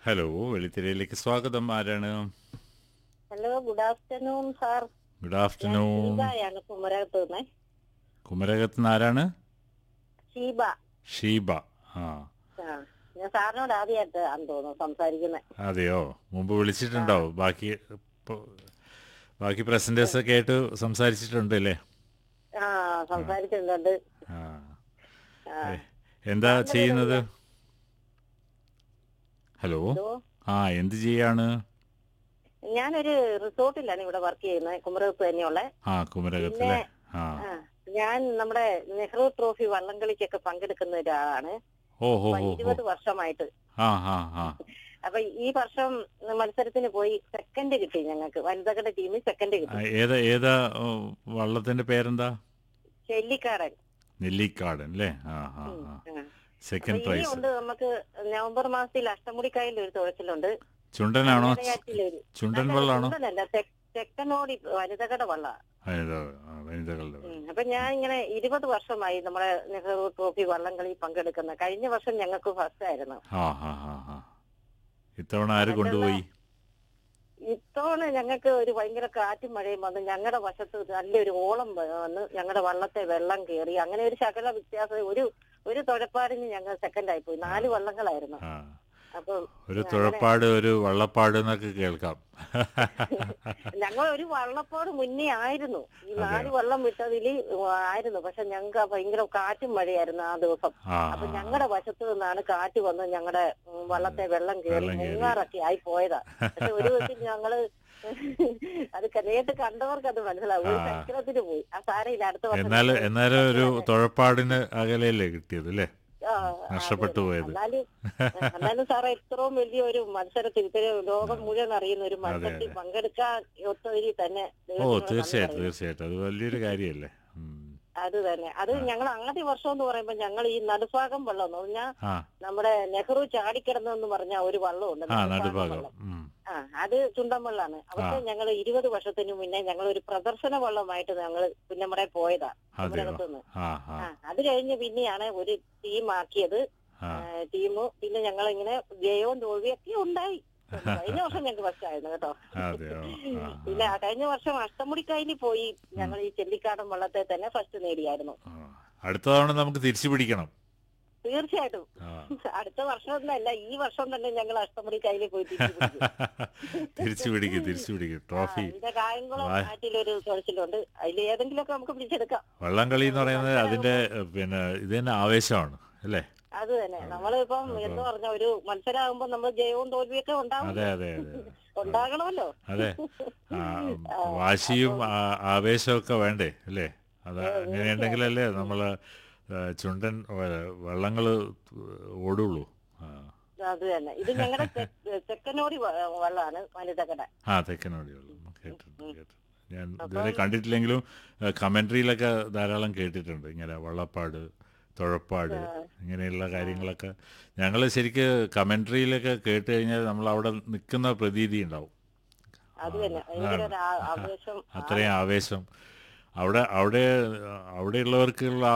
Hello വെളിത്തിരയിലേക്ക് സ്വാഗതം ആരാണ് hello good afternoon sir good afternoon ഷീബയാണ് കുമരകത്ത് നിന്ന് കുമരകത്ത് നിന്ന് ആരാണ് ഷീബ ഷീബ ആ ആ ഞാൻ സാറിനോട് ആദ്യമായിട്ട് ആണെന്ന് തോന്നുന്നു സംസാരിക്കുന്നത് അതെയോ മുമ്പ് വിളിച്ചിട്ടുണ്ടോ ബാക്കി ഇപ്പൊ- ബാക്കി പ്രസന്റേഴ്സ് ഒക്കെ ആയിട്ട് സംസാരിച്ചിട്ടുണ്ട് അല്ലേ ആ സംസാരിച്ചിട്ടുണ്ട് ആ ആ, ഏ, എന്താ ചെയ്യുന്നത് ഹലോ ഇതോ, ആ എന്ത് ചെയ്യാണ് ഞാനൊരു റിസോർട്ടിലാണ് ഇവിടെ വർക്ക് ചെയ്യുന്നത് കുമരകത്ത് തന്നെയുള്ള ആ കുമരകത്തിലെ ആ ആ, ഞാൻ നമ്മുടെ നെഹ്റു ട്രോഫി വള്ളംകളിക്കൊക്കെ പങ്കെടുക്കുന്ന ഒരാളാണ് ഓ ഹോ അപ്പൊ ഹോ ഹോ ഇരുപത് വർഷമായിട്ട് ആ ആ ആ അപ്പൊ ഈ വർഷം മത്സരത്തിന് പോയി സെക്കൻഡ് കിട്ടി ഞങ്ങൾക്ക് വനിതകളുടെ ടീമിൽ സെക്കൻഡ് ആ, കിട്ടി ഏതാ ഏതാ ഓ, വള്ളത്തിന്റെ പേരെന്താ ചെല്ലിക്കാടൻ നെല്ലിക്കാടൻ അല്ലേ ആ ആ ഉം, ആ ആ. സെക്കൻഡ് അപ്പൊ പ്രൈസ് ഇനിയുണ്ട് നമുക്ക് നവംബർ മാസത്തിൽ അഷ്ടമുടിക്കായലിൽ ഒരു തുഴച്ചിലുണ്ട് ചുണ്ടനാണോ വനിതയാറ്റിലൊരു ചുണ്ടൻ വെള്ളാണോ ചുണ്ടനല്ല തെ- തെക്കനോടി വനിതകളുടെ വള്ള വനിത ആ, വനിതകളുടെ വെള്ളം. അപ്പൊ ഞാൻ ഇങ്ങനെ ഇരുപത് വർഷമായി നമ്മുടെ നെഹ്റു ട്രോഫി വള്ളംകളി പങ്കെടുക്കുന്ന കഴിഞ്ഞ വർഷം ഞങ്ങൾക്ക് ഫസ്റ്റ് ആയിരുന്നു ആ ആ ആ ആ ഇത്തവണ ആര് കൊണ്ടുപോയി ഇത്തവണ ഞങ്ങൾക്ക് ഒരു ഭയങ്കര കാറ്റും മഴയും വന്ന് ഞങ്ങളുടെ വശത്ത് നല്ലൊരു ഓളം വന്ന് ഞങ്ങളുടെ വള്ളത്തെ വെള്ളം കയറി അങ്ങനെ ഒരു ശകല വ്യത്യാസം ഒരു ഒരു തുഴപ്പാടിന് ഞങ്ങൾ സെക്കൻഡ് ആയി പോയി നാല് വള്ളങ്ങളായിരുന്നു ആ അപ്പൊ ഒരു തുഴപ്പാട് ഒരു വള്ളപ്പാട് എന്നൊക്കെ കേൾക്കാം ഞങ്ങൾ ഒരു വള്ളപ്പാട് മുന്നേ ആയിരുന്നു ഈ നാല് വള്ളം വിട്ടതിൽ ആയിരുന്നു പക്ഷെ ഞങ്ങൾക്ക് ആ ഭയങ്കര കാറ്റും മഴയായിരുന്നു ആ ദിവസം ആ അപ്പൊ ഞങ്ങളുടെ വശത്ത് നിന്നാണ് കാറ്റ് വന്ന് ഞങ്ങളുടെ ഉം, വള്ളത്തെ വെള്ളം കയറി വെള്ളം കയറി. മുങ്ങാറൊക്കെ ആയി പോയതാ പക്ഷെ ഒരു ദിവസം ഞങ്ങള് അത് നേരിട്ട് കണ്ടവർക്ക് അത് മനസ്സിലാവും ഒരു ആ. ചക്രത്തിന് പോയി ആ സാരയില്ല അടുത്ത വർഷം എന്നാലും ഞങ്ങള് എന്നാലും ഒരു തുഴപ്പാടിന് അകലെയല്ലേ കിട്ടിയത് അല്ലേ ആ, നഷ്ടപ്പെട്ടു അതെ. പോയത്. എന്നാലും എന്നാലും സാറേ ഇത്രയും വലിയ ഒരു മത്സരത്തിൽ ഇത്രയും ലോകം മുഴുവൻ അറിയുന്ന ഒരു മത്സരത്തിൽ അതെ. പങ്കെടുക്കാൻ ഒത്തതിൽ തന്നെ ഓ ദൈവത്തിനോട് നന്ദി തീർച്ചയായിട്ടും പറയുന്നു. തീർച്ചയായിട്ടും അത് വലിയൊരു കാര്യമല്ലേ ഉം. അത് തന്നെ അത് ഞങ്ങൾ ആദ്യ വർഷം എന്ന് പറയുമ്പോ ഞങ്ങൾ ഈ നടുഭാഗം വെള്ളം എന്ന് പറഞ്ഞാൽ ആ നമ്മുടെ നെഹ്റു ചാടിക്കിടന്നെന്ന് പറഞ്ഞ ഒരു വള്ളമുണ്ട് ആ നടുഭാഗം നടുഭാഗം വെള്ളം. ഉം. ആ അത് ചുണ്ടൻ വെള്ളമാണ് അവിടുത്തെ ഞങ്ങൾ ഇരുപത് വർഷത്തിന് മുന്നേ ഞങ്ങൾ ഒരു പ്രദർശന വെള്ളമായിട്ട് ഞങ്ങൾ നമ്മുടെ പോയതാ അതെയോ കുമരകത്തുനിന്ന് ആ ആ ആ അത് കഴിഞ്ഞ് പിന്നെയാണ് ഒരു ടീം ആക്കിയത് ആ ടീം പിന്നെ ഞങ്ങൾ ഇങ്ങനെ ജയവും തോൽവിയും ഒക്കെ ഉണ്ടായി കഴിഞ്ഞ വർഷം ഞങ്ങൾക്ക് ഫസ്റ്റ് ആയിരുന്നു കേട്ടോ അതെയോ ആ പിന്നെ ആ കഴിഞ്ഞ വർഷം അഷ്ടമുടിക്കായലിൽ പോയി ഞങ്ങൾ ഈ ചെല്ലിക്കാടൻ വള്ളത്തെ തന്നെ ഫസ്റ്റ് നേടിയായിരുന്നു ആ. അടുത്ത തവണ നമുക്ക് തിരിച്ചു പിടിക്കണം തീർച്ചയായിട്ടും ആ അടുത്ത വർഷം ഒന്നല്ല ഈ വർഷം തന്നെ ഞങ്ങൾ അഷ്ടമുടിക്കായലിൽ പോയി തിരിച്ചു പിടിക്കും. തിരിച്ചു പിടിക്കും തിരിച്ചു പിടിക്കും ട്രോഫി ഇതിന്റെ കായംകുളം വാ- ആറ്റിലൊരു തുഴച്ചിലുണ്ട് അതിൽ ഏതെങ്കിലുമൊക്കെ നമുക്ക് പിടിച്ചെടുക്കാം വള്ളംകളി എന്ന് പറയുന്നത് അതിന്റെ ഏഹ്, പിന്നെ ഇത് തന്നെ ആവേശമാണ് അല്ലേ അത് തന്നെ നമ്മളിപ്പം എന്ന് പറഞ്ഞ ഒരു മത്സരമാകുമ്പോ നമ്മൾ ജയവും തോൽവിയൊക്കെ ഉണ്ടാവും അതെ അതെ അതെ ഉണ്ടാകണമല്ലോ അതെ ആ, വാശിയും ആ- ആവേശമൊക്കെ വേണ്ടേ അല്ലേ അത് അങ്ങനെയുണ്ടെങ്കിലല്ലേ നമ്മള് ആ, ചുണ്ടൻ വ- വള്ളങ്ങള് ഓടുള്ളൂ ആ. അത് തന്നെ ഇത് ഞങ്ങളുടെ ചെക്കനോടി വ- വള്ളമാണ് വനിതകട ആ തെക്കനോടി വള്ളം കേട്ടിട്ടുണ്ട് കേട്ടിട്ടുണ്ട് ഞാൻ ഇതുവരെ കണ്ടിട്ടില്ലെങ്കിലും കമന്ററിയിലൊക്കെ ധാരാളം കേട്ടിട്ടുണ്ട് ഇങ്ങനെ വള്ളപ്പാട് തുഴപ്പാട് ഇങ്ങനെയുള്ള കാര്യങ്ങളൊക്കെ ഞങ്ങൾ ശരിക്ക് കമന്ററിയിലൊക്കെ കേട്ട് കഴിഞ്ഞാൽ നമ്മൾ അവിടെ നിൽക്കുന്ന പ്രതീതി ഉണ്ടാവും അത് തന്നെ ഭയങ്കര ഒരു ആ- ആവേശം അത്രയും ആവേശം അവിടെ അവിടെ അവിടെയുള്ളവർക്കുള്ള